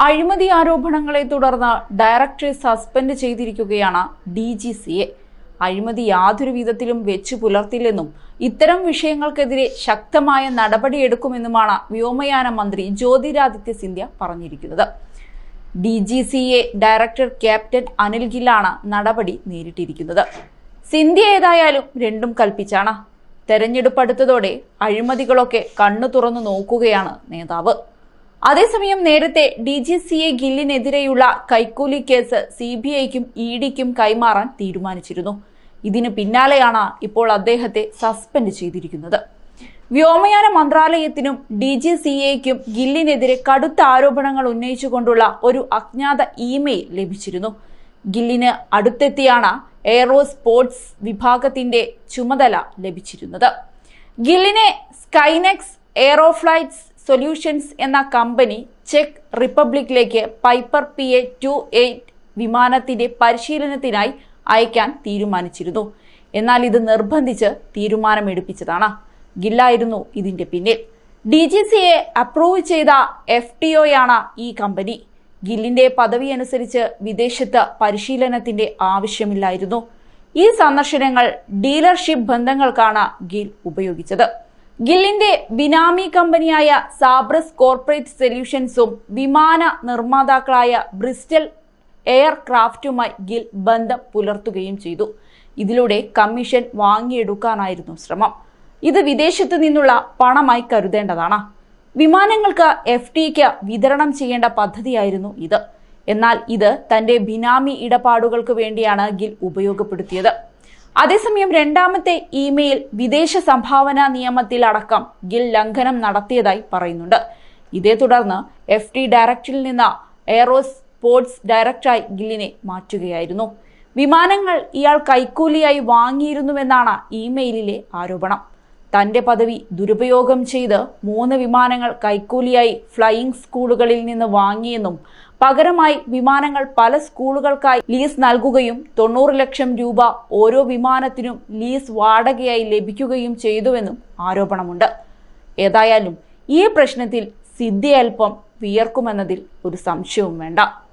അഴിമതി ആരോപണങ്ങളെ തുടർന്ന് ഡയറക്ടറെ സസ്പെൻഡ് ചെയ്തിരിക്കുകയാണ് ഡി ജി സിയെ അഴിമതി യാതൊരു വിധത്തിലും വെച്ചു പുലർത്തില്ലെന്നും ഇത്തരം വിഷയങ്ങൾക്കെതിരെ ശക്തമായ നടപടിയെടുക്കുമെന്നുമാണ് വ്യോമയാന മന്ത്രി ജ്യോതിരാദിത്യ സിന്ധ്യ പറഞ്ഞിരിക്കുന്നത് D G C A director captain Anil ഗില്ലാണ് നടപടി നേരിട്ടിരിക്കുന്നത് സിന്ധ്യ ഏതായാലും രണ്ടും കൽപ്പിച്ചാണ് തെരഞ്ഞെടുപ്പ് അടുത്തതോടെ അഴിമതികളൊക്കെ കണ്ണു തുറന്നു നോക്കുകയാണ് നേതാവ് അതേസമയം നേരത്തെ ഡി ജി സി എ ഗില്ലിനെതിരെയുള്ള കൈക്കൂലി കേസ് സി ബി ഐക്കും ഇ ഡിക്കും കൈമാറാൻ തീരുമാനിച്ചിരുന്നു ഇതിന് പിന്നാലെയാണ് ഇപ്പോൾ അദ്ദേഹത്തെ സസ്പെൻഡ് ചെയ്തിരിക്കുന്നത് വ്യോമയാന മന്ത്രാലയത്തിനും ഡി ജി സി എക്കും ഗില്ലിനെതിരെ കടുത്ത ആരോപണങ്ങൾ ഉന്നയിച്ചുകൊണ്ടുള്ള ഒരു അജ്ഞാത ഇമെയിൽ ലഭിച്ചിരുന്നു ഗില്ലിന് അടുത്തെത്തിയാണ് എയറോ സ്പോർട്സ് വിഭാഗത്തിന്റെ ചുമതല ലഭിച്ചിരുന്നത് ഗില്ലിനെ സ്കൈനെക്സ് എയറോഫ്ലൈറ്റ്സ് സൊല്യൂഷൻസ് എന്ന കമ്പനി ചെക്ക് റിപ്പബ്ലിക്കിലേക്ക് Piper P A two eight വിമാനത്തിന്റെ പരിശീലനത്തിനായി അയക്കാൻ തീരുമാനിച്ചിരുന്നു എന്നാൽ ഇത് നിർബന്ധിച്ച് തീരുമാനമെടുപ്പിച്ചതാണ് ഗില്ലായിരുന്നു ഇതിന്റെ പിന്നിൽ ഡി ജി സിയെ അപ്രൂവ് ചെയ്ത എഫ് ടി ഒയാണ് ഈ കമ്പനി ഗില്ലിന്റെ പദവി അനുസരിച്ച് വിദേശത്ത് പരിശീലനത്തിന്റെ ആവശ്യമില്ലായിരുന്നു ഈ സന്ദർശനങ്ങൾ ഡീലർഷിപ്പ് ബന്ധങ്ങൾക്കാണ് ഗിൽ ഉപയോഗിച്ചത് ഗില്ലിന്റെ ബിനാമി കമ്പനിയായ സാബ്രസ് കോർപ്പറേറ്റ് സൊല്യൂഷൻസും വിമാന നിർമ്മാതാക്കളായ ബ്രിസ്റ്റൽ എയർക്രാഫ്റ്റുമായി ഗിൽ ബന്ധം പുലർത്തുകയും ചെയ്തു ഇതിലൂടെ കമ്മീഷൻ വാങ്ങിയെടുക്കാനായിരുന്നു ശ്രമം ഇത് വിദേശത്തു നിന്നുള്ള പണമായി കരുതേണ്ടതാണ് വിമാനങ്ങൾക്ക് എഫ് ടിക്ക് വിതരണം ചെയ്യേണ്ട പദ്ധതിയായിരുന്നു ഇത് എന്നാൽ ഇത് തന്റെ ബിനാമി ഇടപാടുകൾക്ക് വേണ്ടിയാണ് ഗിൽ ഉപയോഗപ്പെടുത്തിയത് അതേസമയം രണ്ടാമത്തെ ഇമെയിൽ വിദേശ സംഭാവന നിയമത്തിൽ അടക്കം ഗിൽ ലംഘനം നടത്തിയതായി പറയുന്നുണ്ട് ഇതേ തുടർന്ന് എഫ് ടി ഡയറക്ടറിൽ നിന്ന് എയറോസ് സ്പോർട്സ് ഡയറക്ടറായി ഗില്ലിനെ മാറ്റുകയായിരുന്നു വിമാനങ്ങൾ ഇയാൾ കൈക്കൂലിയായി വാങ്ങിയിരുന്നുവെന്നാണ് ഇമെയിലിലെ ആരോപണം തന്റെ പദവി ദുരുപയോഗം ചെയ്ത് മൂന്ന് വിമാനങ്ങൾ കൈക്കൂലിയായി ഫ്ലൈയിംഗ് സ്കൂളുകളിൽ നിന്ന് വാങ്ങിയെന്നും പകരമായി വിമാനങ്ങൾ പല സ്കൂളുകൾക്കായി ലീസ് നൽകുകയും തൊണ്ണൂറ് ലക്ഷം രൂപ ഓരോ വിമാനത്തിനും ലീസ് വാടകയായി ലഭിക്കുകയും ചെയ്തുവെന്നും ആരോപണമുണ്ട് ഏതായാലും ഈ പ്രശ്നത്തിൽ സിദ്ധി അല്പം വിയർക്കുമെന്നതിൽ ഒരു സംശയവും വേണ്ട